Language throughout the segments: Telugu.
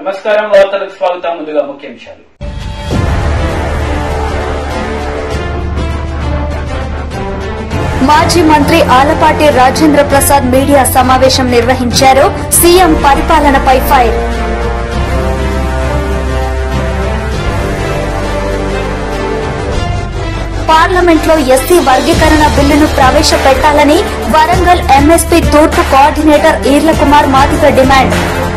నమస్కారం వార్తలకు స్వాగతం ముందుగా ముఖ్యాంశాలు మాజీ మంత్రి ఆలపాటి రాజేంద్ర ప్రసాద్ మీడియా సమావేశం నిర్వహించారు సీఎం పరిపాలనపై ఫైర్ పార్లమెంట్లో ఎస్సీ వర్గీకరణ బిల్లును ప్రవేశపెట్టాలని వరంగల్ ఎంఎస్పీ తూర్పు కోఆర్డినేటర్ ఈర్ల కుమార్ మాదిగ డిమాండ్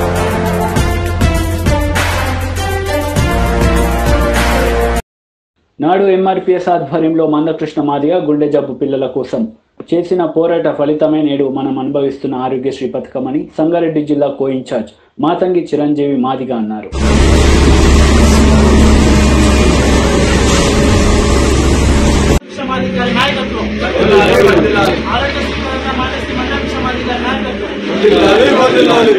నాడు ఎంఆర్పీఎస్ ఆధ్వర్యంలో మందకృష్ణ మాదిగ గుండె జబ్బు పిల్లల కోసం చేసిన పోరాట ఫలితమే నేడు మనం అనుభవిస్తున్న ఆరోగ్యశ్రీ పథకమని సంగారెడ్డి జిల్లా కో ఇన్ఛార్జ్ మాతంగి చిరంజీవి మాదిగ అన్నారు సమాధి గారి నాయకత్వం ఆరోగ్య శుభ్రత మానేసి మండలి సమాధి గారి నాయకత్వం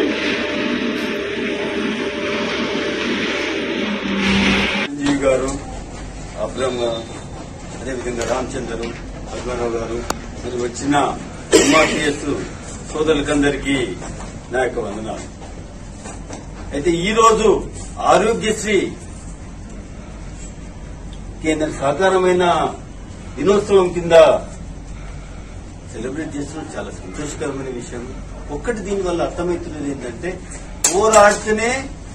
సంజీవ్ గారు అబ్రహం గారు అదేవిధంగా రామచంద్రు అద్వారావు గారు మరి వచ్చిన ఎంఆర్టీఎస్ సోదరులకందరికీ నా యొక్క వందనాలు అయితే ఈ రోజు ఆరోగ్యశ్రీ కేంద్ర సాకారమైన దినోత్సవం కింద సెలబ్రేట్ చేస్తున్నాం చాలా సంతోషకరమైన విషయం ఒక్కటి దీనివల్ల అర్థమవుతున్నది ఏంటంటే పోరాడితేనే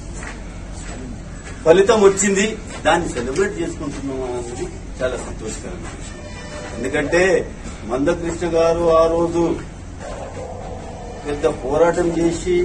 ఫలితం వచ్చింది దాన్ని సెలబ్రేట్ చేసుకుంటున్నాం అనేది చాలా సంతోషకరమైన విషయం ఎందుకంటే మందకృష్ణ గారు ఆ రోజు పెద్ద పోరాటం చేసి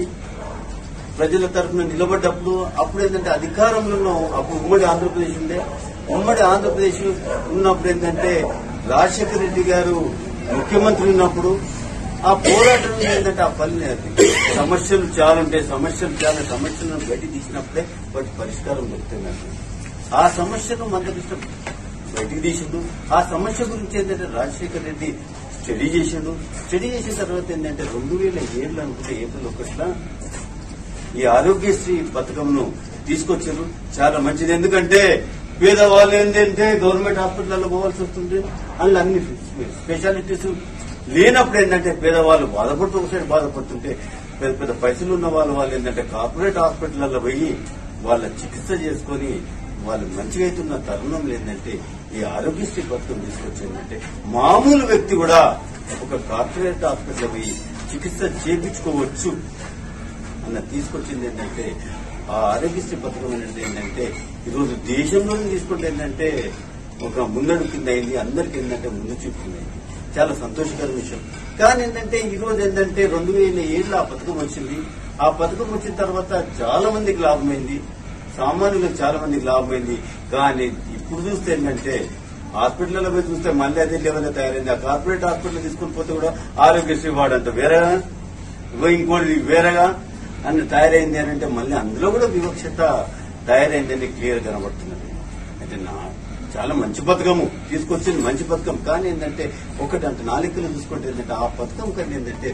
ప్రజల తరఫున నిలబడ్డప్పుడు అప్పుడు ఏంటంటే అధికారంలో ఉన్నాం అప్పుడు ఉమ్మడి ఆంధ్రప్రదేశ్ ఉండే ఉమ్మడి ఆంధ్రప్రదేశ్ ఉన్నప్పుడు ఏంటంటే రాజశేఖర రెడ్డి గారు ముఖ్యమంత్రి ఉన్నప్పుడు ఆ పోరాటం ఏంటంటే ఆ పని సమస్యలు చాలా ఉంటాయి సమస్యలు చాలా సమస్యలను బయట తీసినప్పుడే వాటి పరిష్కారం దొరుకుతుంది ఆ సమస్యను మందకృష్ణ బయటికి తీసిండు ఆ సమస్య గురించి ఏంటంటే రాజశేఖర రెడ్డి స్టడీ చేసిండు స్టడీ చేసిన తర్వాత ఏంటంటే రెండు వేల ఏళ్ళు అనుకుంటే ఏప్రిల్ ఒకటిన ఈ ఆరోగ్యశ్రీ పథకంను తీసుకొచ్చారు చాలా మంచిది ఎందుకంటే పేదవాళ్ళు ఏంటంటే గవర్నమెంట్ హాస్పిటల్లో పోవాల్సి వస్తుంది అందులో అన్ని స్పెషాలిటీస్ లేనప్పుడు ఏంటంటే పేదవాళ్ళు బాధపడుతూ ఒకసారి బాధపడుతుంటే పెద్ద పెద్ద పైసలు ఉన్న వాళ్ళు వాళ్ళు ఏంటంటే కార్పొరేట్ హాస్పిటల్లో పోయి వాళ్ళ చికిత్స చేసుకొని వాళ్ళు మంచిగా అవుతున్న తరుణంలో ఏంటంటే ఈ ఆరోగ్యశ్రీ పథకం తీసుకొచ్చిందంటే మామూలు వ్యక్తి కూడా ఒక కార్పొరేట్ హాస్పిటల్ పోయి చికిత్స చేయించుకోవచ్చు అన్న తీసుకొచ్చింది ఏంటంటే ఆ ఆరోగ్యశ్రీ పథకం అనేది ఏంటంటే ఈరోజు దేశంలోనే తీసుకుంటే ఏంటంటే ఒక ముందడు కింద అయింది అందరికి ఏంటంటే ముందు చూపుతుంది చాలా సంతోషకర విషయం కానీ ఏంటంటే ఈ రోజు ఏంటంటే రెండు వేల ఏళ్ళు ఆ పథకం వచ్చింది ఆ పథకం వచ్చిన తర్వాత చాలా మందికి లాభమైంది సామాన్యులకు చాలా మందికి లాభమైంది కానీ ఇప్పుడు చూస్తే ఏంటంటే హాస్పిటల్లో పోయి చూస్తే మళ్ళీ అదే లెవెల్ తయారైంది ఆ కార్పొరేట్ హాస్పిటల్ తీసుకుని పోతే కూడా ఆరోగ్యశ్రీ వాడంత వేరేగా ఇగో ఇంకోటి వేరేగా అని తయారైంది అని అంటే మళ్ళీ అందులో కూడా వివక్షత తయారైందని క్లియర్ కనబడుతున్నది అయితే నా చాలా మంచి పథకము తీసుకొచ్చింది మంచి పథకం కానీ ఏంటంటే ఒకటి అంటే నాలుకలు చూసుకుంటే ఏంటంటే ఆ పథకం కానీ ఏంటంటే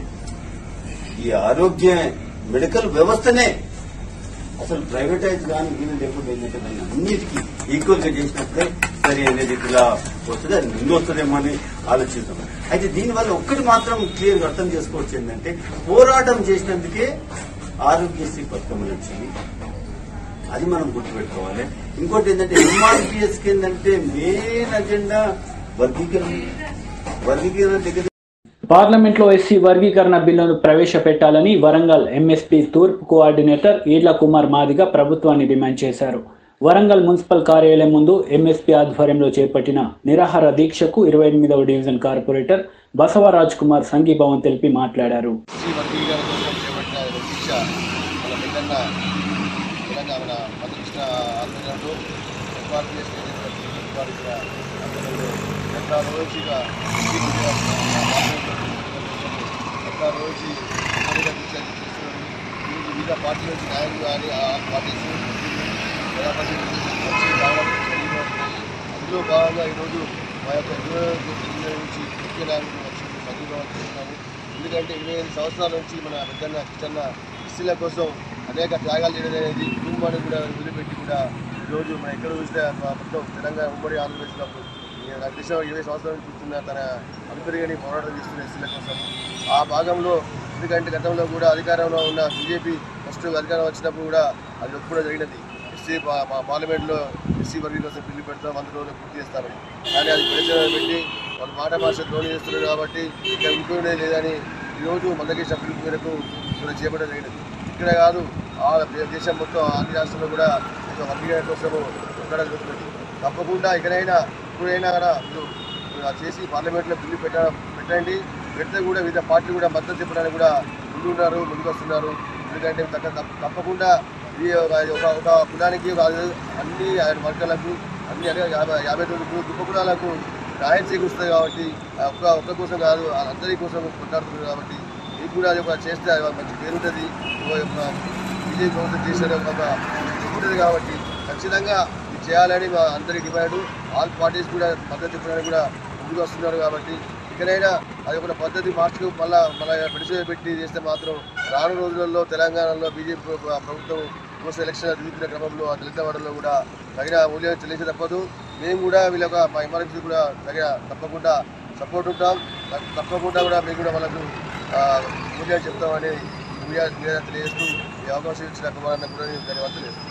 ఈ ఆరోగ్య మెడికల్ వ్యవస్థనే అసలు ప్రైవేటైజ్ కానీ వీలు లేకుండా ఏంటంటే దాన్ని అన్నిటికీ ఈక్వల్ గా చేసినప్పుడే సరి అనేది ఇట్లా వస్తుంది అది ముందు వస్తుందేమో అని ఆలోచిస్తాం అయితే దీనివల్ల ఒక్కటి మాత్రం క్లియర్ గా అర్థం చేసుకోవచ్చు ఏంటంటే పోరాటం చేసినందుకే ఆరోగ్యశ్రీ పథకం అని వచ్చింది అది మనం గుర్తుపెట్టుకోవాలి ఇంకోటి ఏంటంటే ఎంఆర్పిఎస్ కి ఏంటంటే మెయిన్ అజెండా వర్గీకరణ వర్గీకరణ దగ్గర పార్లమెంట్ లో ఎస్సీ వర్గీకరణ బిల్లును ప్రవేశపెట్టాలని వరంగల్ ఎంఎస్పీ తూర్పు కోఆర్డినేటర్ ఈడ్ల కుమార్ మాదిగ ప్రభుత్వాన్ని డిమాండ్ చేశారు వరంగల్ మున్సిపల్ కార్యాలయం ముందు ఎంఎస్పీ ఆధ్వర్యంలో చేపట్టిన నిరాహార దీక్షకు ఇరవై ఎనిమిదవ డివిజన్ కార్పొరేటర్ బసవరాజ్ కుమార్ సంఘీభావం తెలిపి మాట్లాడారు శ్రీ వర్గీకరణ కోసం చేపట్టిన ఈ దీక్ష మన పెద్దన్న తెలంగాణ మన మధుకృష్ణ ఆధ్వర్యంలో ఎంఆర్పిఎస్ వారికి ఆధ్వర్యంలో ఎట్లా రోజుగా ఎట్లా రోజు ఉమ్మడిగా దీక్ష చేస్తున్నారు ఈ వివిధ పార్టీల నుంచి నాయకులు కానీ ఆ పార్టీస్ ప్రజాపతి వచ్చి రావడం జరిగింది. అందులో భాగంగా ఈరోజు మా యొక్క జిల్లా నుంచి ముఖ్య నాయకులు వచ్చి సంఘీభావం చేస్తున్నాము ఎందుకంటే ఇరవై ఐదు సంవత్సరాల నుంచి మన పెద్దన్న కిచ్చన్న ఎస్సీల కోసం అనేక త్యాగాలు చేయడం అనేది కుటుంబాన్ని కూడా వదిలిపెట్టి కూడా ఈరోజు మనం ఎక్కడ చూసినా మా మొత్తం తెలంగాణ ఉమ్మడి ఆంధ్రప్రదేశ్లో నాకు తెలిసిన ఇరవై సంవత్సరాల నుంచి చూస్తున్న తన అభిప్రాయాన్ని పోరాటం చేస్తున్న ఎస్సీల కోసం ఆ భాగంలో ఎందుకంటే గతంలో కూడా అధికారంలో ఉన్న బీజేపీ ఫస్ట్ అధికారం వచ్చినప్పుడు కూడా అది ఒప్పుకోవడం జరిగినది ఎస్సీ పా- మా పార్లమెంట్లో ఎస్సీ వర్గీ కోసం బిల్లు పెడతాం వంద రోజులు పూర్తి చేస్తాను కానీ అది ప్రజలు పెట్టి వాళ్ళు మాట భాష ద్రోణి చేస్తున్నారు కాబట్టి ఇక్కడ ఉంటూనే లేదని ఈరోజు మందకేసిన పిలుపు మేరకు ఇక్కడ చేపట్టడం జరిగినది ఇక్కడ కాదు ఆ దేశం మొత్తం అన్ని రాష్ట్రాల్లో కూడా ఒక వర్గీకరణ కోసం ఉండడం జరుగుతుంది తప్పకుండా ఎక్కడైనా ఇప్పుడైనా కూడా మీరు మీరు అది చేసి పార్లమెంట్లో బిల్లు పెట్ట పెట్టండి పెడితే కూడా వివిధ పార్టీలు కూడా మద్దతు చెప్పడానికి కూడా ముందున్నారు ముందుకు వస్తున్నారు ఎందుకంటే తగ్గ తప్ప- తప్పకుండా ఇది ఒక ఒక- ఒక కులానికి కాదు అన్ని ఆయన వర్గాలకు అన్ని అంటే యాభై యాభై తొమ్మిది దుఃఖ కులాలకు న్యాయం చేకూరుస్తుంది కాబట్టి ఆ ఒక్క ఒక్క కోసం కాదు అందరి కోసం కొట్లాడుతుంది కాబట్టి మీకు కూడా అది ఒక చేస్తే అది ఒక మంచి పేరు ఉంటుంది బీజేపీ ప్రభుత్వం చేసే ఒక ఉంటుంది కాబట్టి ఖచ్చితంగా ఇది చేయాలని మా అందరి డిమాండ్ ఆల్ పార్టీస్ కూడా మద్దతు చెప్పడానికి కూడా ముందుకు వస్తున్నారు కాబట్టి ఇకనైనా అది ఒక పద్ధతి మార్చుకు మళ్ళా మళ్ళీ పెడిసే పెట్టి చేస్తే మాత్రం రాను రోజులలో తెలంగాణలో బీజేపీ ప్ర- ప్రభుత్వం కోసం ఎలక్షన్ జరుగుతున్న క్రమంలో ఆ దళిత వాడలో కూడా తగిన మూల్యం చెల్లించే తప్పదు మేము కూడా వీళ్ళొక మా ఎమర్జెన్సీ కూడా తగిన తప్పకుండా సపోర్ట్ ఉంటాం తప్ప- తప్పకుండా కూడా మేము కూడా వాళ్ళకు ఆ, మూల్యం చెప్తామని మీడియా మీడియా తెలియజేస్తూ ఈ అవకాశం ఇచ్చిన కుమారాన్ని కూడా నేను ధన్యవాదాలు తెలియజేస్తున్నాను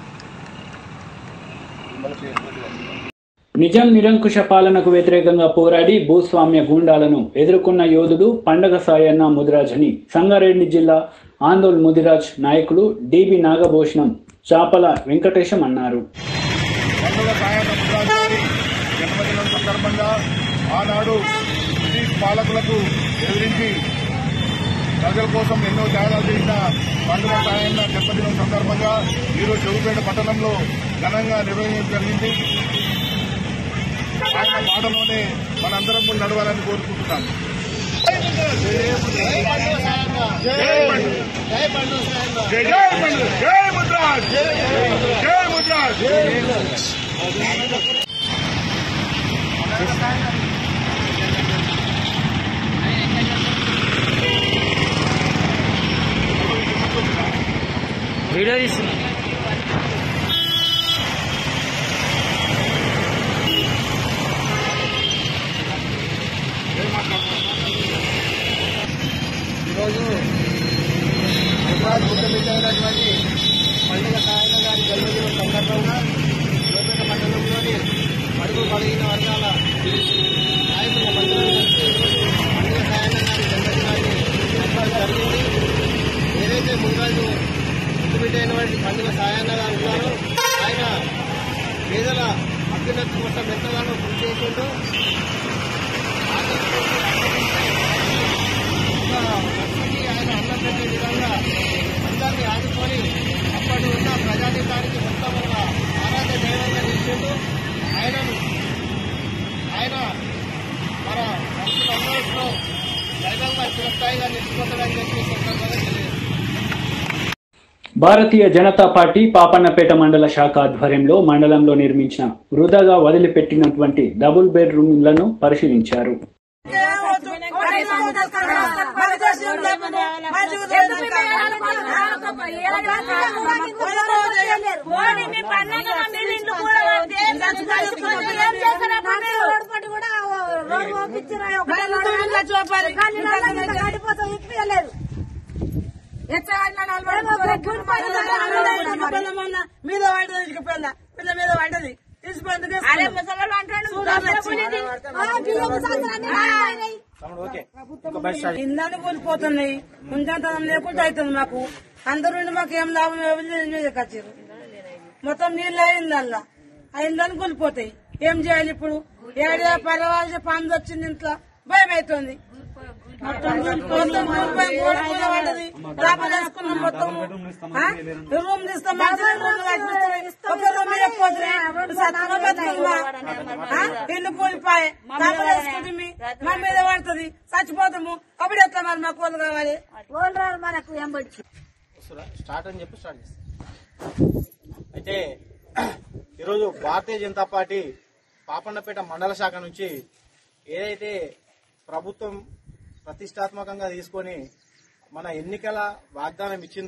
మనకి నిజాం నిరంకుశ పాలనకు వ్యతిరేకంగా పోరాడి భూస్వామ్య గూండాలను ఎదుర్కొన్న యోధుడు పండగ సాయన్న ముదిరాజ్ అని సంగారెడ్డి జిల్లా ఆందోళ్ ముదిరాజ్ నాయకుడు డిబి నాగభూషణం చాపల వెంకటేశం అన్నారు పండుగ సాయన ముద్రాజారి జన్మదినం సందర్భంగా ఆనాడు బ్రిటిష్ పాలకులకు ఎదిరించి ప్రజల కోసం ఎన్నో త్యాగాలు చేసిన పండుగ సాయన్న జన్మదినం సందర్భంగా ఈరోజు జగుపేట పట్టణంలో ఘనంగా నిర్వహించడం జరిగింది ఆయన పాటలోనే మనందరం కూడా నడవాలని కోరుకుంటున్నాం జై జై పండుగ జై ముద్రాజ్ జై ముద్రాజ్ ఈరోజు హైదరాబాద్ ముఖ్యమంత్రి పండుగ సాయన గారి జన్మదినం సందర్భంగా లోపేట పట్టణంలోని అడుగు బలహీన వర్గాల నాయకుల మంత్రులు కలిసి పండుగ సాయన గారి జన్మదినాన్ని జరపడం జరిగింది ఏదైతే ముందు ముద్దుబిడ్డైనటువంటి పండుగ సాయన్న గారు ఉన్నారో ఆయన పేదల అభ్యున్నతి కోసం ఎంతగానో కృషి చేసిండు ఆయన అన్నం పెట్టే విధంగా అందరినీ ఆదుకొని అప్పటి ఉన్న ప్రజానీకానికి మొత్తం ఒక ఆరాధ్య దైవంగా నిలిచిండు ఆయనను ఆయన మన భక్తులందరిలో దైవంగా చిరస్థాయిగా నిలుచుకుంటాడని చెప్పి ఈ సందర్భంగా తెలియదు భారతీయ జనతా పార్టీ పాపన్నపేట మండల శాఖ ఆధ్వర్యంలో మండలంలో నిర్మించిన వృధాగా వదిలిపెట్టినటువంటి డబుల్ బెడ్రూమ్లను పరిశీలించారు మీద పడ్డది ఇటుకపోయిందా పిల్ల మీద పడ్డది తీసుకుందుకు ఇందాన్ని కోల్పోతున్నాయి ఉంచంతనం లేకుండా అవుతుంది మాకు అందరూ ఉండి మాకు ఏం లాభం వచ్చారు మొత్తం నీళ్ళు అయిందల్లా అయిందని కోల్పోతాయి ఏం చేయాలి ఇప్పుడు ఏడే పర్వాలేదు పాము వచ్చింది ఇంట్లో భయం అవుతుంది మొత్తం మొత్తం కూలిపోయి కూలిపోయి పడ్డది లోపల వేసుకున్నాం మొత్తం ఆ? రూమ్ తీస్తాం మంచి రూమ్ కట్టిస్తాం ఒక రూమ్ చెప్పొద్దు సత్తుగా బతుకుమా ఇల్లు కూలిపోయి లోపల వేసుకుంటుంది మా మీద పడుతుంది చచ్చిపోతాము అప్పుడు ఎట్లా మరి మాకు కోళ్ళు కావాలి మనకు ఎంబడి స్టార్ట్ అని చెప్పి స్టార్ట్ చేస్తాం అయితే ఈరోజు భారతీయ జనతా పార్టీ పాపన్నపేట మండల శాఖ నుంచి ఏదైతే ప్రభుత్వం ప్రతిష్టాత్మకంగా తీసుకొని మన ఎన్నికల వాగ్దానం ఇచ్చిందో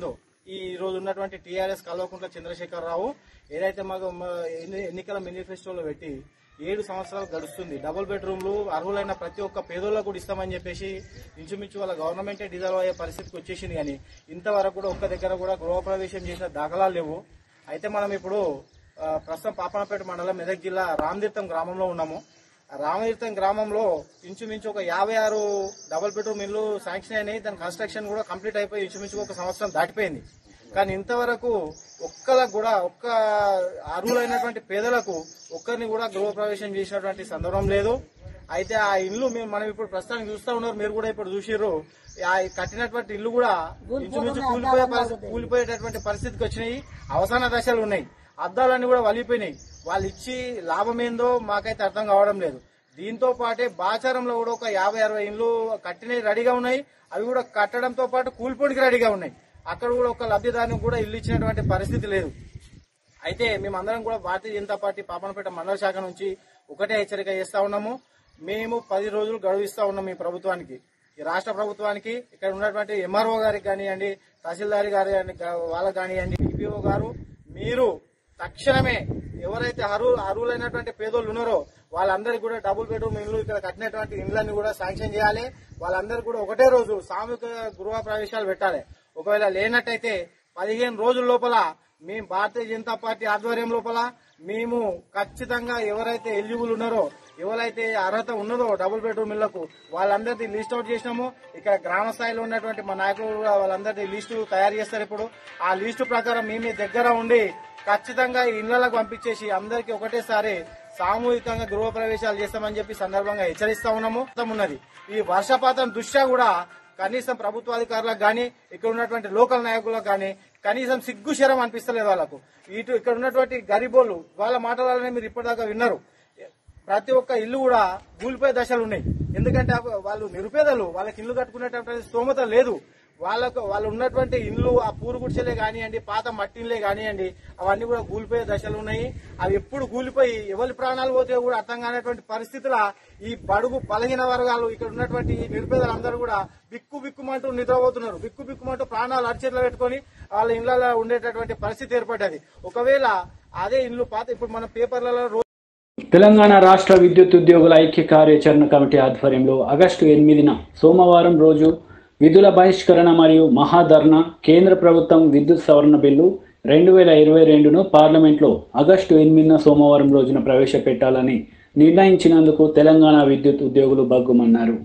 ఈ రోజు ఉన్నటువంటి టీఆర్ఎస్ కల్వకుంట్ల చంద్రశేఖరరావు ఏదైతే మాకు మ- ఎన్ని- ఎన్నికల మేనిఫెస్టోలో పెట్టి ఏడు సంవత్సరాలు గడుస్తుంది డబుల్ బెడ్రూమ్లు అర్హులైన ప్రతి ఒక్క పేదోళ్ళకు కూడా ఇస్తామని చెప్పేసి ఇంచుమించు వాళ్ళ గవర్నమెంటే డిజాల్వ్ అయ్యే పరిస్థితికి వచ్చేసింది కానీ ఇంతవరకు కూడా ఒక్క దగ్గర కూడా గృహప్రవేశం చేసిన దాఖలాలు లేవు అయితే మనం ఇప్పుడు ఆ, ప్రస్తుతం పాపనపేట మండలం మెదక్ జిల్లా రామతీర్థం గ్రామంలో ఉన్నాము రామతీర్థం గ్రామంలో ఇంచుమించు ఒక యాభై ఆరు డబుల్ బెడ్రూమ్ ఇల్లు శాంక్షన్ అయినాయి దాని కన్స్ట్రక్షన్ కూడా కంప్లీట్ అయిపోయి ఇంచుమించు ఒక సంవత్సరం దాటిపోయింది కానీ ఇంతవరకు ఒక్కలకు కూడా ఒక్క అర్హులైనటువంటి పేదలకు ఒక్కరిని కూడా గృహప్రవేశం చేసినటువంటి సందర్భం లేదు అయితే ఆ ఇల్లు మేము మనం ఇప్పుడు ప్రస్తుతానికి చూస్తా ఉన్నారు మీరు కూడా ఇప్పుడు చూసిర్రు ఆ కట్టినటువంటి ఇల్లు కూడా ఇంచుమించు కూలిపోయే పరిస్థితి- కూలిపోయేటటువంటి పరిస్థితికి వచ్చినాయి అవసాన దశలు ఉన్నాయి అద్దాలన్నీ కూడా వలిగిపోయినాయి వాళ్ళు ఇచ్చి లాభం ఏందో మాకైతే అర్థం కావడం లేదు దీంతో పాటే బాచారంలో కూడా ఒక యాభై అరవై ఇండ్లు కట్టినవి రెడీగా ఉన్నాయి అవి కూడా కట్టడంతో పాటు కూలిపోనికి రెడీగా ఉన్నాయి అక్కడ కూడా ఒక లబ్ధిదారునికి కూడా ఇల్లు ఇచ్చినటువంటి పరిస్థితి లేదు అయితే మేమందరం కూడా భారతీయ జనతా పార్టీ పాపనపేట మండల శాఖ నుంచి ఒకటే హెచ్చరిక చేస్తా ఉన్నాము మేము పది రోజులు గడువిస్తా ఉన్నాం ఈ ప్రభుత్వానికి ఈ రాష్ట్ర ప్రభుత్వానికి ఇక్కడ ఉన్నటువంటి ఎంఆర్ఓ గారికి కానివ్వండి తహసీల్దార్ గారి వాళ్ళకి కానివ్వండి డిపిఓ గారు మీరు తక్షణమే ఎవరైతే అర్హు అర్హులైనటువంటి పేదోళ్ళు ఉన్నారో వాళ్ళందరికీ కూడా డబుల్ బెడ్రూమ్ ఇల్లు ఇక్కడ కట్టినటువంటి ఇండ్లన్నీ కూడా శాంక్షన్ చేయాలి వాళ్ళందరికీ కూడా ఒకటే రోజు సామూహిక గృహ ప్రవేశాలు పెట్టాలి ఒకవేళ లేనట్టయితే పదిహేను రోజుల లోపల మేము భారతీయ జనతా పార్టీ ఆధ్వర్యం లోపల మేము ఖచ్చితంగా ఎవరైతే ఎలిజిబుల్ ఉన్నారో ఎవరైతే అర్హత ఉన్నదో డబుల్ బెడ్రూమ్ ఇళ్లకు వాళ్ళందరిది లిస్ట్ అవుట్ చేసినాము ఇక్కడ గ్రామ స్థాయిలో ఉన్నటువంటి మా నాయకులు కూడా వాళ్ళందరిది లిస్టు తయారు చేస్తారు ఇప్పుడు ఆ లిస్టు ప్రకారం మేము దగ్గర ఉండి ఖచ్చితంగా ఈ ఇళ్లకు పంపించేసి అందరికీ ఒకటేసారి సామూహికంగా గృహ ప్రవేశాలు చేస్తామని చెప్పి సందర్భంగా హెచ్చరిస్తా ఉన్నాము మొత్తం ఉన్నది ఈ వర్షపాతం దృష్ట్యా కూడా కనీసం ప్రభుత్వాధికారులకు కానీ ఇక్కడ ఉన్నటువంటి లోకల్ నాయకులకు కానీ కనీసం సిగ్గు శరం అనిపిస్తలేదు వాళ్ళకు ఇటు ఇక్కడ ఉన్నటువంటి గరీబోళ్ళు వాళ్ళ మాటలనే మీరు ఇప్పటిదాకా విన్నారు ప్రతి ఒక్క ఇల్లు కూడా కూలిపోయే దశలు ఉన్నాయి ఎందుకంటే అవ- వాళ్ళు నిరుపేదలు వాళ్ళకి ఇల్లు కట్టుకునేటటువంటి స్తోమత లేదు వాళ్ళకు వాళ్ళు ఉన్నటువంటి ఇల్లు ఆ పూరు గుడిసెలే కానివ్వండి పాత మట్టి ఇల్లే కానివ్వండి అవన్నీ కూడా కూలిపోయే దశలు ఉన్నాయి అవి ఎప్పుడు కూలిపోయి ఎవరి ప్రాణాలు పోతే కూడా అర్థం కానటువంటి పరిస్థితుల ఈ బడుగు బలహీన వర్గాలు ఇక్కడ ఉన్నటువంటి ఈ నిరుపేదలందరూ కూడా బిక్కు బిక్కుమంటూ నిద్రపోతున్నారు బిక్కు బిక్కుమంటూ ప్రాణాలు అరిచేట్లో పెట్టుకొని వాళ్ళ ఇళ్లలో ఉండేటటువంటి పరిస్థితి ఏర్పడ్డది ఒకవేళ అదే ఇల్లు పాత ఇప్పుడు మన పేపర్లలో రోజు తెలంగాణ రాష్ట్ర విద్యుత్ ఉద్యోగుల ఐక్య కార్యాచరణ కమిటీ ఆధ్వర్యంలో ఆగస్టు ఎనిమిదిన సోమవారం రోజు విధుల బహిష్కరణ మరియు మహాధర్నా కేంద్ర ప్రభుత్వం విద్యుత్ సవరణ బిల్లు రెండు వేల ఇరవై రెండును పార్లమెంట్లో ఆగస్టు ఎనిమిదిన సోమవారం రోజున ప్రవేశపెట్టాలని నిర్ణయించినందుకు తెలంగాణ విద్యుత్ ఉద్యోగులు బగ్గుమన్నారు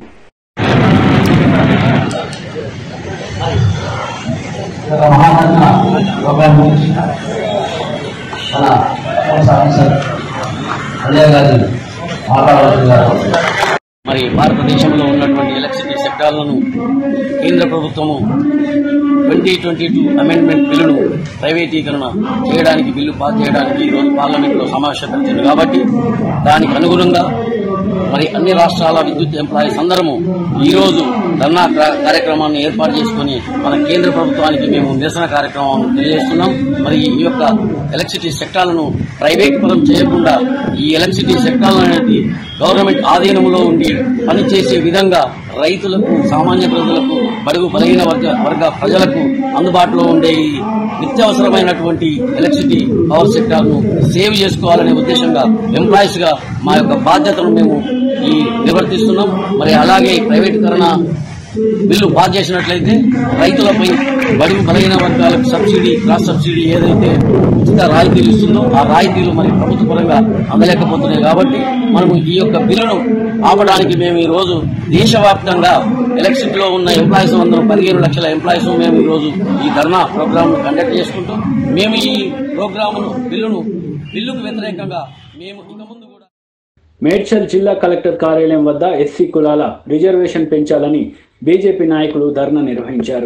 ఒక మహారత్న ప్రోగ్రామ్ గురించి మన ఆన్సర్ అన్నయ్య గారి మాట్లాడాల్సిందిగా మరి భారతదేశంలో ఉన్నటువంటి ఎలక్ట్రిసిటీ సెక్టార్లను కేంద్ర ప్రభుత్వము ట్వంటీ ట్వంటీ టూ అమెండ్మెంట్ బిల్లును ప్రైవేటీకరణ చేయడానికి బిల్లు పాస్ చేయడానికి ఈరోజు పార్లమెంట్లో సమావేశపరిచింది కాబట్టి దానికి అనుగుణంగా మరి అన్ని రాష్ట్రాల విద్యుత్ ఎంప్లాయీస్ అందరము ఈ రోజు ధర్నా కా- కార్యక్రమాన్ని ఏర్పాటు చేసుకుని మన కేంద్ర ప్రభుత్వానికి మేము నిరసన కార్యక్రమం తెలియజేస్తున్నాం మరి ఈ యొక్క ఎలక్ట్రిసిటీ సెక్టార్లను ప్రైవేట్ పరం చేయకుండా ఈ ఎలక్ట్రిసిటీ సెక్టార్లు అనేది గవర్నమెంట్ ఆధీనంలో ఉండి పనిచేసే విధంగా రైతులకు సామాన్య ప్రజలకు బడుగు బలహీన వర్గ వర్గ ప్రజలకు అందుబాటులో ఉండే ఈ నిత్యావసరమైనటువంటి ఎలక్ట్రిసిటీ పవర్ సెక్టార్ ను సేవ్ చేసుకోవాలనే ఉద్దేశంగా ఎంప్లాయీస్ గా మా యొక్క బాధ్యతను మేము ఈ నిర్వర్తిస్తున్నాం మరి అలాగే ఈ ప్రైవేటీకరణ బిల్లు పాస్ చేసినట్లయితే రైతులపై బడుగు బలహీన వర్గాలకు సబ్సిడీ క్రాస్ సబ్సిడీ ఏదైతే ఉచిత రాయితీలు ఇస్తుందో ఆ రాయితీలు మరి ప్రభుత్వ పరంగా అందలేకపోతున్నాయి కాబట్టి మనము ఈ యొక్క బిల్లును ఆపడానికి మేము ఈ రోజు దేశవ్యాప్తంగా ఎలక్ట్రిసిటీలో ఉన్న ఎంప్లాయీస్ అందరం పదిహేను లక్షల ఎంప్లాయీస్ మేము ఈ రోజు ఈ ధర్నా ప్రోగ్రామ్ కండక్ట్ చేసుకుంటూ మేము ఈ ప్రోగ్రామును బిల్లును బిల్లుకు వ్యతిరేకంగా మేము ఇక ముందు కూడా మేడ్చల్ జిల్లా కలెక్టర్ కార్యాలయం వద్ద ఎస్సీ కులాల రిజర్వేషన్ పెంచాలని బీజేపీ నాయకులు ధర్నా నిర్వహించారు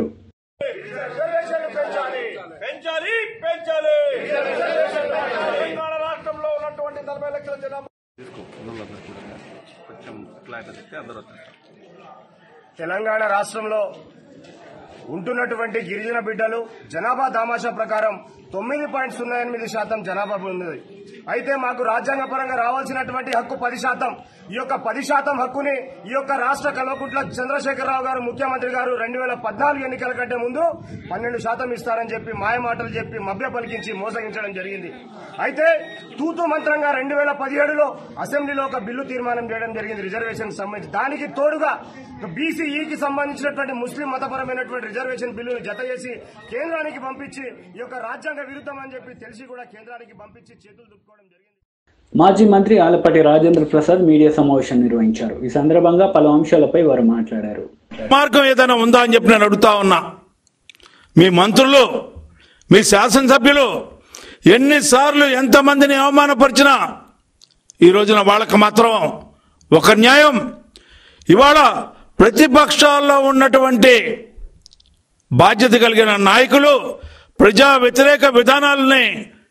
పెంచాలి పెంచాలి తెలంగాణ రాష్ట్రంలో ఉన్నటువంటి నలభై లక్షల జనాభా తెలంగాణ రాష్ట్రంలో ఉంటున్నటువంటి గిరిజన బిడ్డలు జనాభా దామాషా ప్రకారం తొమ్మిది పాయింట్ సున్నా ఎనిమిది శాతం జనాభా ఉన్నది అయితే మాకు రాజ్యాంగ పరంగా రావాల్సినటువంటి హక్కు పది శాతం ఈ యొక్క పది శాతం హక్కుని ఈ యొక్క రాష్ట్ర కల్వకుంట్ల చంద్రశేఖరరావు గారు ముఖ్యమంత్రి గారు రెండు వేల పద్నాలుగు ఎన్నికల కంటే ముందు పన్నెండు శాతం ఇస్తారని చెప్పి మాయమాటలు చెప్పి మభ్య పలికించి మోసగించడం జరిగింది అయితే తూతు మంత్రంగా రెండు వేల పదిహేడులో అసెంబ్లీలో ఒక బిల్లు తీర్మానం చేయడం జరిగింది రిజర్వేషన్ సంబంధించి దానికి తోడుగా బీసీఈకి సంబంధించినటువంటి ముస్లిం మతపరమైనటువంటి రిజర్వేషన్ బిల్లును జత చేసి కేంద్రానికి పంపించి ఈ యొక్క రాజ్యాంగ విరుద్ధం అని చెప్పి తెలిసి కూడా కేంద్రానికి పంపించి చేతులు దుక్కుకోవడం జరిగింది మాజీ మంత్రి ఆలపాటి రాజేంద్ర ప్రసాద్ మీడియా సమావేశం నిర్వహించారు ఈ సందర్భంగా పలు అంశాలపై వారు మాట్లాడారు మార్గం ఏదైనా ఉందా అని చెప్పి నేను అడుగుతా ఉన్నా మీ మంత్రులు మీ శాసనసభ్యులు ఎన్నిసార్లు ఎంతమందిని అవమానపరిచినా ఈ రోజున వాళ్ళకి మాత్రం ఒక న్యాయం ఇవాళ ప్రతిపక్షాల్లో ఉన్నటువంటి బాధ్యత కలిగిన నాయకులు ప్రజా వ్యతిరేక విధానాలని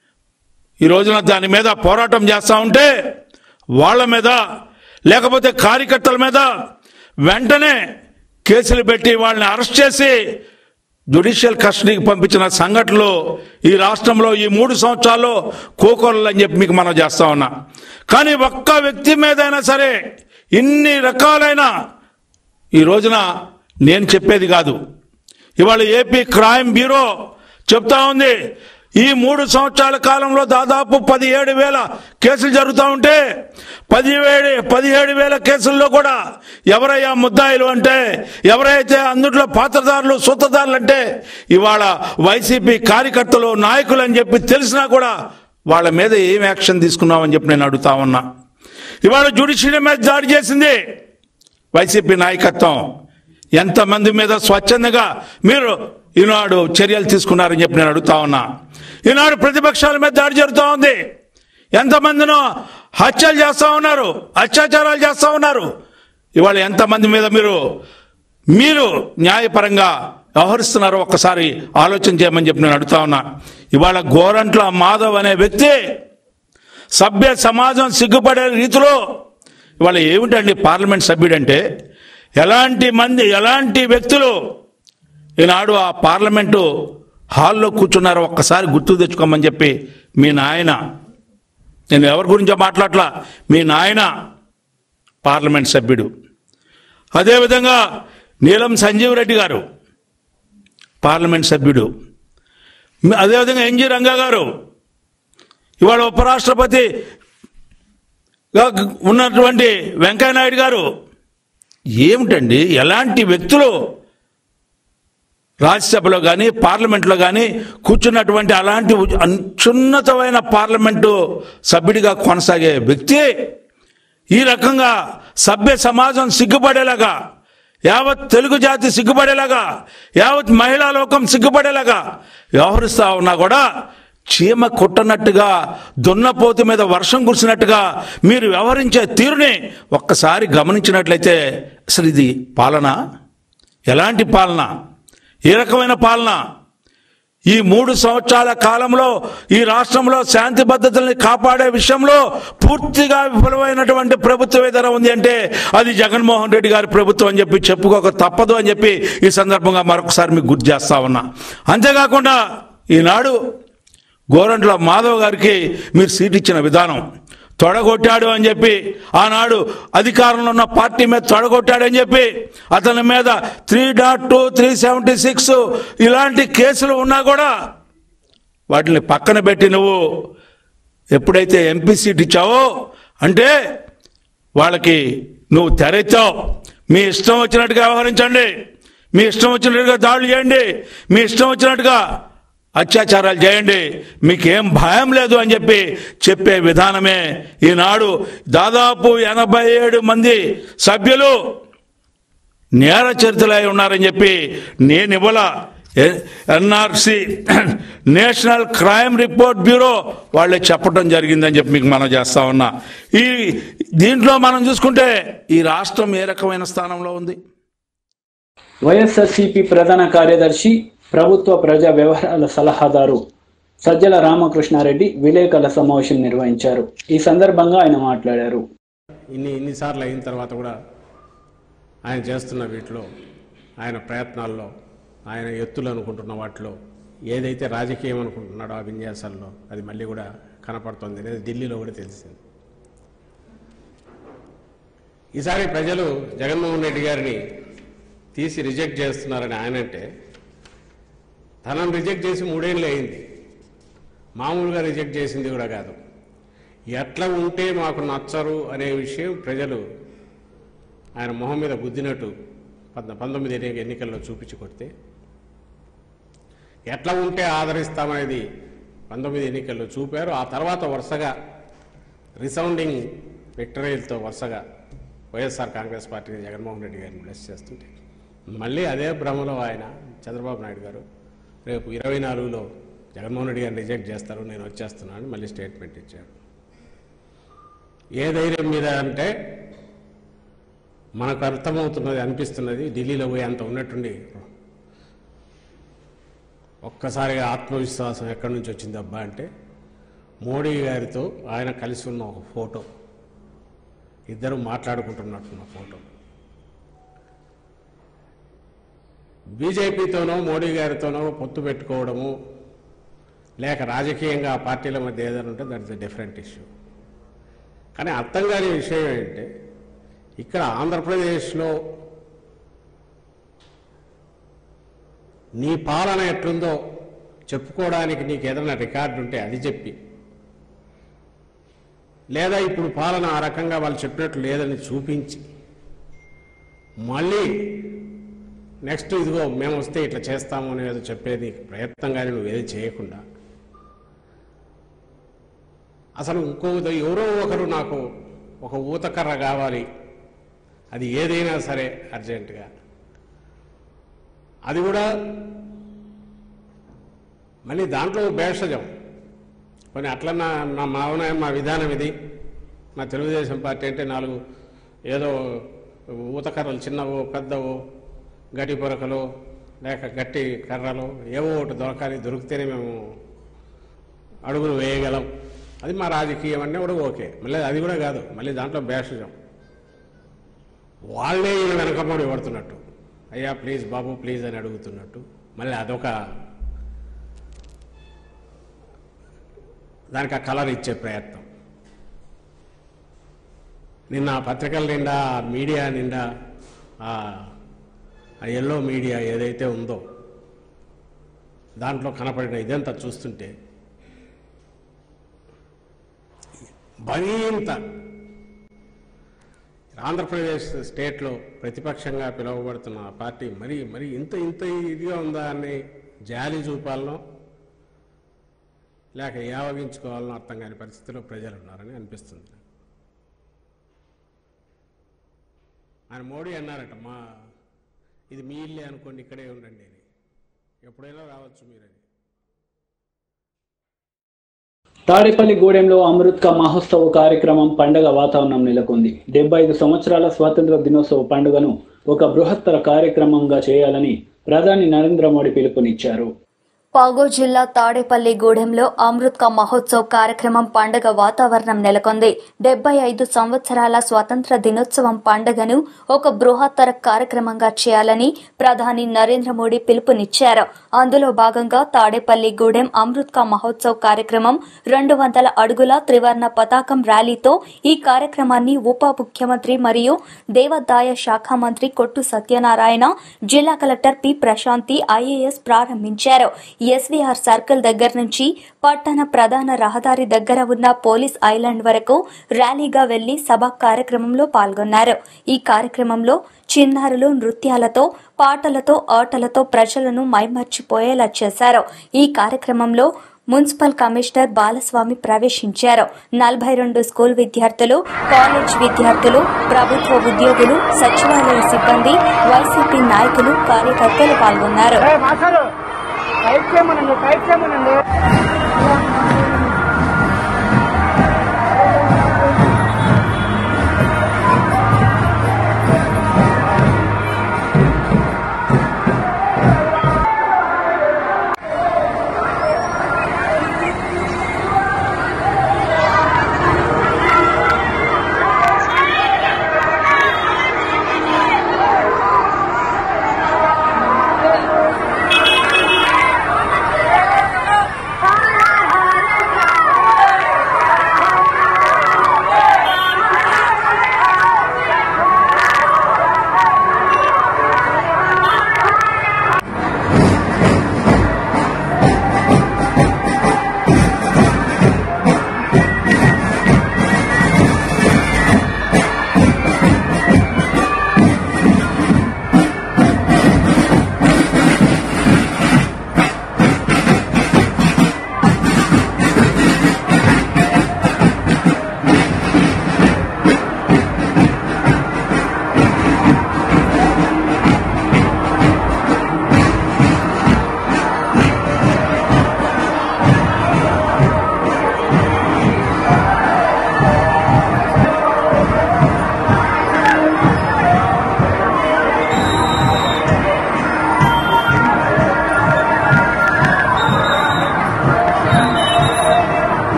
ఈ రోజున దాని మీద పోరాటం చేస్తూ ఉంటే వాళ్ళ మీద లేకపోతే కార్యకర్తల మీద వెంటనే కేసులు పెట్టి వాళ్ళని అరెస్ట్ చేసి జ్యుడిషియల్ కస్టడీకి పంపించిన సంఘటనలు ఈ రాష్ట్రంలో ఈ మూడు సంవత్సరాల్లో కోకొల్లు అని చెప్పి మీకు మనం చేస్తా ఉన్నా కానీ ఒక్క వ్యక్తి మీదైనా సరే ఇన్ని రకాలైన ఈ రోజున నేను చెప్పేది కాదు ఇవాళ ఏపీ క్రైమ్ బ్యూరో చెప్తా ఉంది ఈ మూడు సంవత్సరాల కాలంలో దాదాపు పదిహేడు వేల కేసులు జరుగుతూ ఉంటే పదివేడు పదిహేడు వేల కేసుల్లో కూడా ఎవరయ్యా ముద్దాయిలు అంటే ఎవరైతే అందుట్లో పాత్రదారులు సూత్రధారులు అంటే ఇవాళ వైసీపీ కార్యకర్తలు నాయకులు అని చెప్పి తెలిసినా కూడా వాళ్ళ మీద ఏం యాక్షన్ తీసుకున్నామని చెప్పి నేను అడుగుతా ఉన్నా ఇవాళ జ్యుడిషియరీ మీద దాడి చేసింది వైసీపీ నాయకత్వం ఎంతమంది మీద స్వచ్ఛందంగా మీరు ఈనాడు చర్యలు తీసుకున్నారని చెప్పి నేను అడుగుతా ఉన్నా ఈనాడు ప్రతిపక్షాల మీద దాడి జరుగుతూ ఉంది ఎంతమందినో హత్యలు చేస్తూ ఉన్నారు అత్యాచారాలు చేస్తూ ఉన్నారు ఇవాళ ఎంతమంది మీద మీరు మీరు న్యాయపరంగా వ్యవహరిస్తున్నారో ఒక్కసారి ఆలోచన చేయమని చెప్పి నేను అడుగుతా ఉన్నా ఇవాళ గోరంట్ల మాధవ్ అనే వ్యక్తి సభ్య సమాజం సిగ్గుపడే రీతిలో ఇవాళ ఏమిటండి పార్లమెంట్ సభ్యుడంటే ఎలాంటి మంది ఎలాంటి వ్యక్తులు ఈనాడు ఆ పార్లమెంటు హాల్లో కూర్చున్నారో ఒక్కసారి గుర్తు తెచ్చుకోమని చెప్పి మీ నాయన నేను ఎవరి గురించో మాట్లాడలా మీ నాయన పార్లమెంట్ సభ్యుడు అదేవిధంగా నీలం సంజీవ్ రెడ్డి గారు పార్లమెంట్ సభ్యుడు అదేవిధంగా ఎన్జి రంగా గారు ఇవాళ ఉపరాష్ట్రపతి ఉన్నటువంటి వెంకయ్యనాయుడు గారు ఏమిటండి ఎలాంటి వ్యక్తులు రాజ్యసభలో కానీ పార్లమెంట్లో కానీ కూర్చున్నటువంటి అలాంటి అత్యున్నతమైన పార్లమెంటు సభ్యుడిగా కొనసాగే వ్యక్తి ఈ రకంగా సభ్య సమాజం సిగ్గుపడేలాగా యావత్ తెలుగు జాతి సిగ్గుపడేలాగా యావత్ మహిళా లోకం సిగ్గుపడేలాగా వ్యవహరిస్తా ఉన్నా కూడా చీమ కొట్టనట్టుగా దున్నపోతు మీద వర్షం కురిసినట్టుగా మీరు వ్యవహరించే తీరుని ఒక్కసారి గమనించినట్లయితే అసలు ఇది పాలన ఎలాంటి పాలన ఏ రకమైన పాలన ఈ మూడు సంవత్సరాల కాలంలో ఈ రాష్ట్రంలో శాంతి భద్రతల్ని కాపాడే విషయంలో పూర్తిగా విఫలమైనటువంటి ప్రభుత్వం ఏదైనా ఉంది అంటే అది జగన్మోహన్ రెడ్డి గారి ప్రభుత్వం అని చెప్పి చెప్పుకోక తప్పదు అని చెప్పి ఈ సందర్భంగా మరొకసారి మీకు గుర్తు చేస్తా ఉన్నా అంతేకాకుండా ఈనాడు గోరంట్ల మాధవ్ గారికి మీరు సీట్ ఇచ్చిన విధానం తొడగొట్టాడు అని చెప్పి ఆనాడు అధికారంలో ఉన్న పార్టీ మీద తొడగొట్టాడని చెప్పి అతని మీద three dot two three seventy six ఇలాంటి కేసులు ఉన్నా కూడా వాటిని పక్కన పెట్టి నువ్వు ఎప్పుడైతే ఎంపీ సీట్ ఇచ్చావో అంటే వాళ్ళకి నువ్వు తెరెత్తావు మీ ఇష్టం వచ్చినట్టుగా వ్యవహరించండి మీ ఇష్టం వచ్చినట్టుగా దాడులు చేయండి మీ ఇష్టం వచ్చినట్టుగా అత్యాచారాలు చేయండి మీకేం భయం లేదు అని చెప్పి చెప్పే విధానమే ఈనాడు దాదాపు ఎనభై ఏడు మంది సభ్యులు నేర చరిత్రలై ఉన్నారని చెప్పి నేను ఇవ్వాల NRC national crime report bureau వాళ్ళే చెప్పడం జరిగిందని చెప్పి మీకు మనం చేస్తా ఉన్నా ఈ దీంట్లో మనం చూసుకుంటే ఈ రాష్ట్రం ఏ రకమైన స్థానంలో ఉంది వైఎస్ఆర్సీపీ ప్రధాన కార్యదర్శి ప్రభుత్వ ప్రజా వ్యవహారాల సలహాదారు సజ్జల రామకృష్ణారెడ్డి విలేకరుల సమావేశం నిర్వహించారు ఈ సందర్భంగా ఆయన మాట్లాడారు ఇన్ని ఇన్నిసార్లు అయిన తర్వాత కూడా ఆయన చేస్తున్న వీటిలో ఆయన ప్రయత్నాల్లో ఆయన ఎత్తులు అనుకుంటున్న వాటిలో ఏదైతే రాజకీయం అనుకుంటున్నాడో ఆ విన్యాసాల్లో అది మళ్ళీ కూడా కనపడుతుంది అనేది ఢిల్లీలో కూడా తెలిసింది ఈసారి ప్రజలు జగన్మోహన్ రెడ్డి గారిని తీసి రిజెక్ట్ చేస్తున్నారని ఆయన అంటే తనను రిజెక్ట్ చేసి మూడేళ్ళు అయింది మామూలుగా రిజెక్ట్ చేసింది కూడా కాదు ఎట్లా ఉంటే మాకు నచ్చరు అనే విషయం ప్రజలు ఆయన మొహం మీద గుద్దినట్టు పంద పంతొమ్మిది ఎన్ని- ఎన్నికల్లో చూపించి కొడితే ఎట్లా ఉంటే ఆదరిస్తామనేది పంతొమ్మిది ఎన్నికల్లో చూపారు ఆ తర్వాత వరుసగా రిసౌండింగ్ విక్టరీలతో వరుసగా వైఎస్ఆర్ కాంగ్రెస్ పార్టీని జగన్మోహన్ రెడ్డి గారిని బ్లెస్ చేస్తుంటే మళ్ళీ అదే భ్రమలో ఆయన చంద్రబాబు నాయుడు గారు రేపు ఇరవై నాలుగులో జగన్మోహన్ రెడ్డి గారిని రిజెక్ట్ చేస్తారు నేను వచ్చేస్తున్నాను అని మళ్ళీ స్టేట్మెంట్ ఇచ్చారు ఏ ధైర్యం మీద అంటే మనకు అర్థమవుతున్నది అనిపిస్తున్నది ఢిల్లీలో పోయి అంత ఉన్నట్టుండి ఒక్కసారిగా ఆత్మవిశ్వాసం ఎక్కడి నుంచి వచ్చింది అబ్బా అంటే మోడీ గారితో ఆయన కలిసి ఉన్న ఒక ఫోటో ఇద్దరు మాట్లాడుకుంటున్నట్టున్న ఫోటో బీజేపీతోనో మోడీ గారితోనో పొత్తు పెట్టుకోవడము లేక రాజకీయంగా ఆ పార్టీల మధ్య ఏదైనా ఉంటే that is a different issue కానీ అర్థం కాని విషయం ఏంటంటే ఇక్కడ ఆంధ్రప్రదేశ్లో నీ పాలన ఎట్లుందో చెప్పుకోవడానికి నీకు ఏదైనా రికార్డు ఉంటే అది చెప్పి లేదా ఇప్పుడు పాలన ఆ రకంగా వాళ్ళు చెప్పినట్లు లేదని చూపించి మళ్ళీ నెక్స్ట్ ఇదిగో మేము వస్తే ఇట్లా చేస్తాము అనేది చెప్పేది ప్రయత్నం కానీ నువ్వు ఏది చేయకుండా అసలు ఇంకో ఎవరో ఒకరు నాకు ఒక ఊతకర్ర కావాలి అది ఏదైనా సరే అర్జెంటుగా అది కూడా మళ్ళీ దాంట్లో భేషజం కొన్ని అట్లన్నా నా మావన మా విధానం ఇది మా తెలుగుదేశం పార్టీ అంటే నాలుగు ఏదో ఊతకర్రలు చిన్నవో పెద్దవో గట్టి పొరకలు లేక గట్టి కర్రలు ఏవో ఒకటి దొరకాలి దొరికితేనే మేము అడుగులు వేయగలం అది మా రాజకీయం అన్నీ కూడా ఓకే మళ్ళీ అది కూడా కాదు మళ్ళీ దాంట్లో భేషజం వాళ్ళే ఈయన వెనకమ్మడి పడుతున్నట్టు అయ్యా ప్లీజ్ బాబు ప్లీజ్ అని అడుగుతున్నట్టు మళ్ళీ అదొక దానికి ఆ కలర్ ఇచ్చే ప్రయత్నం నిన్న ఆ పత్రికల నిండా ఆ మీడియా నిండా ఆ ఆ ఎల్లో మీడియా ఏదైతే ఉందో దాంట్లో కనపడిన ఇదంతా చూస్తుంటే మరింత ఆంధ్రప్రదేశ్ స్టేట్లో ప్రతిపక్షంగా పిలువబడుతున్న ఆ పార్టీ మరి మరి ఇంత ఇంత ఇదిగా ఉందా అని జాలి చూపాలనో లేక యావగించుకోవాలనో అర్థం కాని పరిస్థితిలో ప్రజలు ఉన్నారని అనిపిస్తుంది ఆయన మోడీ అన్నారట మా ఇది మీ ఇల్లే అనుకోండి ఇక్కడే ఉండండి అని ఎప్పుడైనా రావచ్చు మీరని తాడేపల్లి గూడెంలో అమృత్క మహోత్సవ కార్యక్రమం పండగ వాతావరణం నెలకొంది డెబ్బై ఐదు సంవత్సరాల స్వాతంత్ర దినోత్సవ పండుగను ఒక బృహత్తర కార్యక్రమంగా చేయాలని ప్రధాని నరేంద్ర మోడీ పిలుపునిచ్చారు పాగో జిల్లా తాడేపల్లి గూడెంలో అమృత్ కా మహోత్సవ్ కార్యక్రమం పండగ వాతావరణం నెలకొంది డెబ్బై ఐదు సంవత్సరాల స్వాతంత్ర దినోత్సవం పండుగను ఒక బృహత్తర కార్యక్రమంగా చేయాలని ప్రధాని నరేంద్ర మోడీ పిలుపునిచ్చారు అందులో భాగంగా తాడేపల్లి గూడెం అమృత్ కా మహోత్సవ్ కార్యక్రమం రెండు వందల అడుగుల త్రివర్ణ పతాకం ర్యాలీతో ఈ కార్యక్రమాన్ని ఉప ముఖ్యమంత్రి మరియు దేవాదాయ శాఖ మంత్రి కొట్టు సత్యనారాయణ జిల్లా కలెక్టర్ పి ప్రశాంతి ఐఏఎస్ ప్రారంభించారు ఎస్వీఆర్ సర్కిల్ దగ్గర నుంచి పట్టణ ప్రధాన రహదారి దగ్గర ఉన్న పోలీస్ ఐలాండ్ వరకు ర్యాలీగా వెళ్లి సభ కార్యక్రమంలో పాల్గొన్నారు ఈ కార్యక్రమంలో చిన్నారులు నృత్యాలతో పాటలతో ఆటలతో ప్రజలను మైమర్చిపోయేలా చేశారు ఈ కార్యక్రమంలో మున్సిపల్ కమిషనర్ బాలస్వామి ప్రవేశించారు నలభై రెండు స్కూల్ విద్యార్థులు కాలేజ్ విద్యార్థులు ప్రభుత్వ ఉద్యోగులు సచివాలయ సిబ్బంది వైసీపీ నాయకులు కార్యకర్తలు పాల్గొన్నారు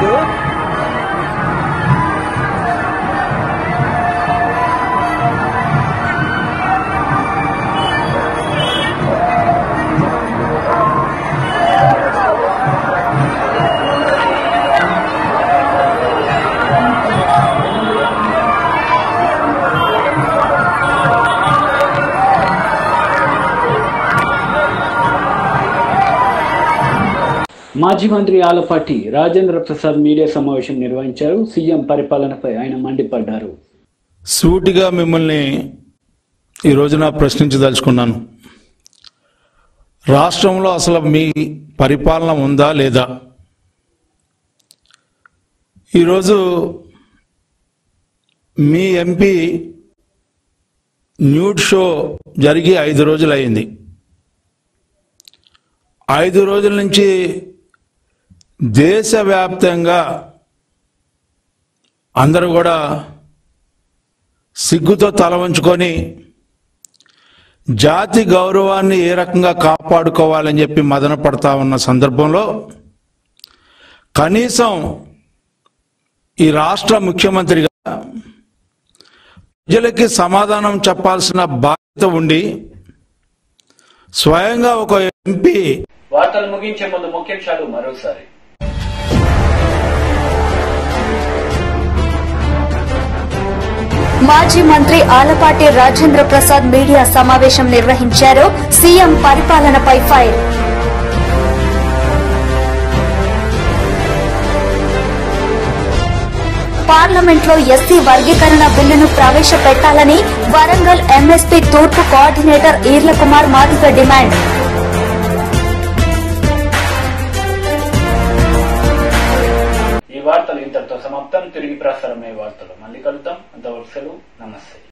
మాజీ మంత్రి ఆలపాటి రాజేంద్ర ప్రసాద్ మీడియా సమావేశం నిర్వహించారు సీఎం పరిపాలనపై ఆయన మండిపడ్డారు సూటిగా మిమ్మల్ని ఈ రోజున ప్రశ్నించదలుచుకున్నాను రాష్ట్రంలో అసలు మీ పరిపాలన ఉందా లేదా ఈరోజు మీ ఎంపీ న్యూడ్ షో జరిగి ఐదు రోజులు అయింది ఐదు రోజుల నుంచి దేశవ్యాప్తంగా అందరూ కూడా సిగ్గుతో తల వంచుకొని జాతి గౌరవాన్ని ఏ రకంగా కాపాడుకోవాలని చెప్పి మదన పడతా ఉన్న సందర్భంలో కనీసం ఈ రాష్ట్ర ముఖ్యమంత్రిగా ప్రజలకి సమాధానం చెప్పాల్సిన బాధ్యత ఉండి స్వయంగా ఒక ఎంపీ వార్తలు ముగించే ముందు ముఖ్యాంశాలు మరోసారి మాజీ మంత్రి ఆలపాటి రాజేంద్ర ప్రసాద్ మీడియా సమావేశం నిర్వహించారు సీఎం పరిపాలనపై ఫైర్ పార్లమెంట్లో ఎస్సీ వర్గీకరణ బిల్లును ప్రవేశపెట్టాలని వరంగల్ ఎంఎస్పీ తూర్పు కోఆర్డినేటర్ ఈర్ల కుమార్ మాదిగ డిమాండ్ ఈ వార్తలు ఇంతటితో సమాప్తం తిరిగి ప్రసారమయ్యే వార్తలు మళ్ళీ కలుద్దాం అంతవరకు సెలవు నమస్తే